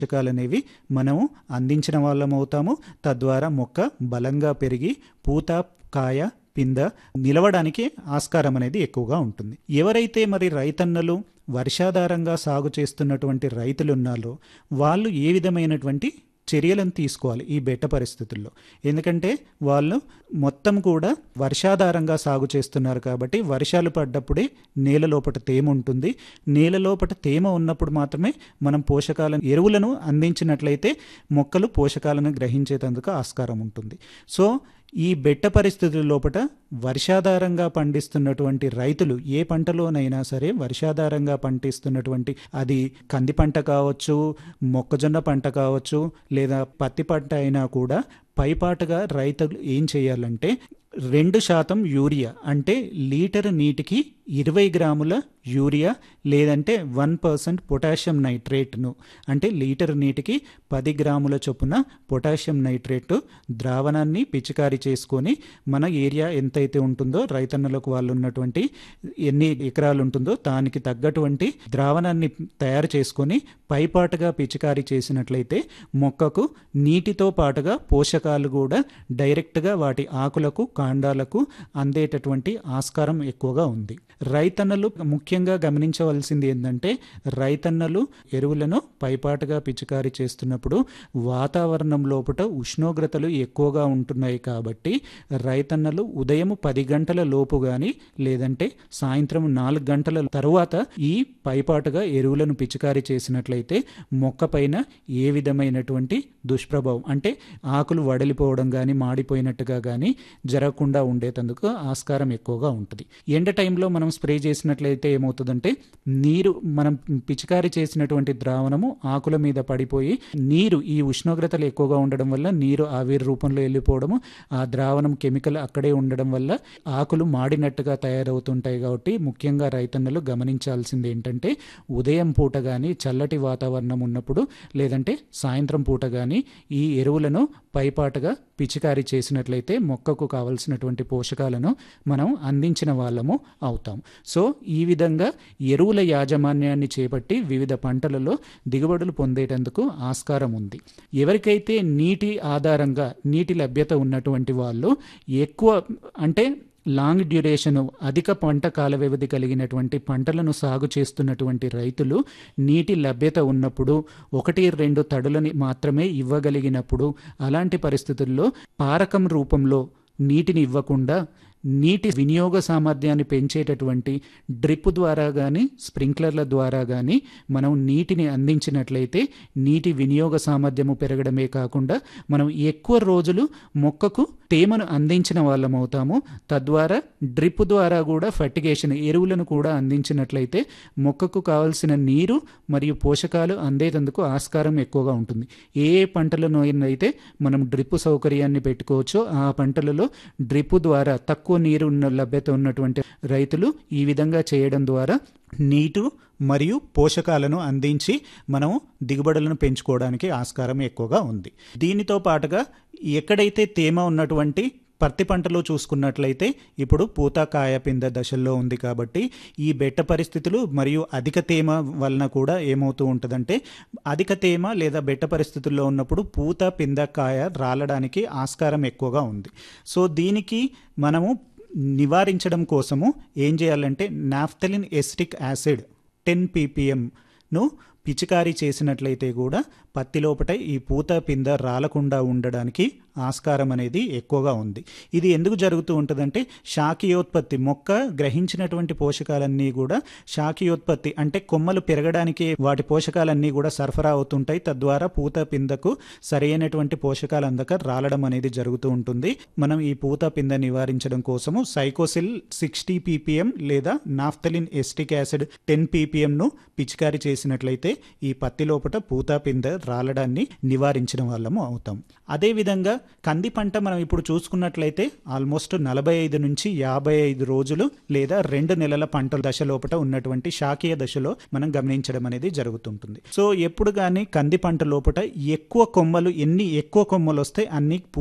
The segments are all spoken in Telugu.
పోషకాలు అనేవి మనము అందించిన వాళ్ళం అవుతాము తద్వారా మొక్క బలంగా పెరిగి పూత కాయ పింద నిలవడానికి ఆస్కారం అనేది ఎక్కువగా ఉంటుంది ఎవరైతే మరి రైతన్నలు వర్షాధారంగా సాగు చేస్తున్నటువంటి రైతులు ఉన్నారో వాళ్ళు ఏ విధమైనటువంటి చర్యలను తీసుకోవాలి ఈ బెట్ట పరిస్థితుల్లో ఎందుకంటే వాళ్ళు మొత్తం కూడా వర్షాధారంగా సాగు చేస్తున్నారు కాబట్టి వర్షాలు పడ్డప్పుడే నేల లోపల తేమ ఉంటుంది నేల లోపల తేమ ఉన్నప్పుడు మాత్రమే మనం పోషకాలను ఎరువులను అందించినట్లయితే మొక్కలు పోషకాలను గ్రహించేందుకు ఆస్కారం ఉంటుంది సో ఈ బెట్ట పరిస్థితుల లోపల వర్షాధారంగా పండిస్తున్నటువంటి రైతులు ఏ పంటలోనైనా సరే వర్షాధారంగా పండిస్తున్నటువంటి అది కంది పంట కావచ్చు మొక్కజొన్న పంట కావచ్చు లేదా పత్తి పంట అయినా కూడా పైపాటుగా రైతులు ఏం చేయాలంటే రెండు శాతం యూరియా అంటే లీటర్ నీటికి ఇరవై గ్రాముల యూరియా లేదంటే వన్ పర్సెంట్ పొటాషియం నైట్రేట్ను అంటే లీటర్ నీటికి పది గ్రాముల చొప్పున పొటాషియం నైట్రేట్ ద్రావణాన్ని పిచికారీ చేసుకొని మన ఏరియా ఎంతైతే ఉంటుందో రైతన్నలకు వాళ్ళు ఉన్నటువంటి ఎన్ని ఎకరాలు ఉంటుందో దానికి తగ్గటువంటి ద్రావణాన్ని తయారు చేసుకొని పైపాటుగా పిచికారీ చేసినట్లయితే మొక్కకు నీటితో పాటుగా పోషకాలు కూడా డైరెక్ట్గా వాటి ఆకులకు కాండాలకు అందేటటువంటి ఆస్కారం ఎక్కువగా ఉంది రైతన్నలు ముఖ్యంగా గమనించవలసింది ఏంటంటే రైతన్నలు ఎరువులను పైపాటుగా పిచికారీ చేస్తున్నప్పుడు వాతావరణం లోపల ఉష్ణోగ్రతలు ఎక్కువగా ఉంటున్నాయి కాబట్టి రైతన్నలు ఉదయం పది గంటల లోపు కానీ లేదంటే సాయంత్రం నాలుగు గంటల తరువాత ఈ పైపాటుగా ఎరువులను పిచికారీ చేసినట్లయితే మొక్క పైన ఏ విధమైనటువంటి దుష్ప్రభావం అంటే ఆకులు వడలిపోవడం కానీ మాడిపోయినట్టుగా కానీ జరగకుండా ఉండేటందుకు ఆస్కారం ఎక్కువగా ఉంటుంది ఎండ టైంలో మనం స్ప్రే చేసినట్లయితే ఏమవుతుందంటే నీరు మనం పిచికారీ చేసినటువంటి ద్రావణము ఆకుల మీద పడిపోయి నీరు ఈ ఉష్ణోగ్రతలు ఎక్కువగా ఉండడం వల్ల నీరు ఆవిరి రూపంలో వెళ్ళిపోవడము ఆ ద్రావణం కెమికల్ అక్కడే ఉండడం వల్ల ఆకులు మాడినట్టుగా తయారవుతుంటాయి కాబట్టి ముఖ్యంగా రైతన్నలు గమనించాల్సింది ఏంటంటే ఉదయం పూట కానీ చల్లటి వాతావరణం ఉన్నప్పుడు లేదంటే సాయంత్రం పూట కానీ ఈ ఎరువులను పైపాటుగా పిచికారీ చేసినట్లయితే మొక్కకు కావలసినటువంటి పోషకాలను మనం అందించిన వాళ్ళము అవుతాం సో ఈ విధంగా ఎరువుల యాజమాన్యాన్ని చేపట్టి వివిధ పంటలలో దిగుబడులు పొందేటందుకు ఆస్కారం ఉంది ఎవరికైతే నీటి ఆధారంగా నీటి లభ్యత ఉన్నటువంటి వాళ్ళు ఎక్కువ అంటే లాంగ్ డ్యూరేషన్ అధిక పంట కాల వ్యవధి కలిగినటువంటి పంటలను సాగు చేస్తున్నటువంటి రైతులు నీటి లభ్యత ఉన్నప్పుడు ఒకటి రెండు తడులని మాత్రమే ఇవ్వగలిగినప్పుడు అలాంటి పరిస్థితుల్లో పారకం రూపంలో నీటిని ఇవ్వకుండా నీటి వినియోగ సామర్థ్యాన్ని పెంచేటటువంటి డ్రిప్ ద్వారా కానీ స్ప్రింక్లర్ల ద్వారా కానీ మనం నీటిని అందించినట్లయితే నీటి వినియోగ సామర్థ్యము పెరగడమే కాకుండా మనం ఎక్కువ రోజులు మొక్కకు తేమను అందించిన వాళ్ళం అవుతాము తద్వారా డ్రిప్ ద్వారా కూడా ఫర్టిగేషన్ ఎరువులను కూడా అందించినట్లయితే మొక్కకు కావలసిన నీరు మరియు పోషకాలు అందేటందుకు ఆస్కారం ఎక్కువగా ఉంటుంది ఏ ఏ పంటలను అయితే మనం డ్రిప్ సౌకర్యాన్ని పెట్టుకోవచ్చో ఆ పంటలలో డ్రిప్ ద్వారా తక్కువ నీరు ఉన్న లభ్యత ఉన్నటువంటి రైతులు ఈ విధంగా చేయడం ద్వారా నీటు మరియు పోషకాలను అందించి మనం దిగుబడులను పెంచుకోవడానికి ఆస్కారం ఎక్కువగా ఉంది దీనితో పాటుగా ఎక్కడైతే తేమ ఉన్నటువంటి పత్తి పంటలో చూసుకున్నట్లయితే ఇప్పుడు పూత కాయ పింద దశల్లో ఉంది కాబట్టి ఈ బెట్ట పరిస్థితులు మరియు అధిక తేమ వలన కూడా ఏమవుతూ ఉంటుందంటే అధిక తేమ లేదా బెట్ట పరిస్థితుల్లో ఉన్నప్పుడు పూత పింద కాయ రాలడానికి ఆస్కారం ఎక్కువగా ఉంది సో దీనికి మనము నివారించడం కోసము ఏం చేయాలంటే నాఫ్థలిన్ ఎస్టిక్ యాసిడ్ టెన్ పీపీఎంను పిచికారీ చేసినట్లయితే కూడా పత్తి లోపట ఈ పూత పింద రాలకుండా ఉండడానికి ఆస్కారం అనేది ఎక్కువగా ఉంది ఇది ఎందుకు జరుగుతూ ఉంటుందంటే శాఖీయోత్పత్తి మొక్క గ్రహించినటువంటి పోషకాలన్నీ కూడా శాఖీయోత్పత్తి అంటే కొమ్మలు పెరగడానికి వాటి పోషకాలన్నీ కూడా సరఫరా అవుతుంటాయి తద్వారా పూత పిందకు సరైనటువంటి పోషకాలు అందక రాలడం అనేది జరుగుతూ ఉంటుంది మనం ఈ పూత పింద నివారించడం కోసము సైకోసిల్ సిక్స్టీ పీపీఎం లేదా నాఫ్తలిన్ ఎస్టిక్ యాసిడ్ టెన్ పీపీఎంను పిచికారీ చేసినట్లయితే ఈ పత్తి లోపల పూత పింద రాలడాన్ని నివారించిన వాళ్ళము అవుతాం అదేవిధంగా కంది పంట మనం ఇప్పుడు చూసుకున్నట్లయితే ఆల్మోస్ట్ నలభై ఐదు నుంచి యాభై ఐదు రోజులు లేదా రెండు నెలల పంట దశ లోపల ఉన్నటువంటి శాఖీయ దశలో మనం గమనించడం అనేది జరుగుతుంటుంది సో ఎప్పుడు కానీ కంది పంట లోపల ఎక్కువ కొమ్మలు ఎన్ని ఎక్కువ కొమ్మలు వస్తే అన్ని పూత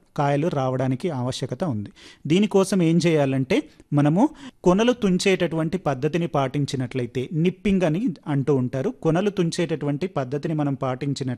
కాయలు రావడానికి ఆవశ్యకత ఉంది దీనికోసం ఏం చేయాలంటే మనము కొనలు తుంచేటటువంటి పద్ధతిని పాటించినట్లయితే నిప్పింగ్ అని అంటూ ఉంటారు కొనలు తుంచేటటువంటి పద్ధతిని మనం పాటించినట్లయితే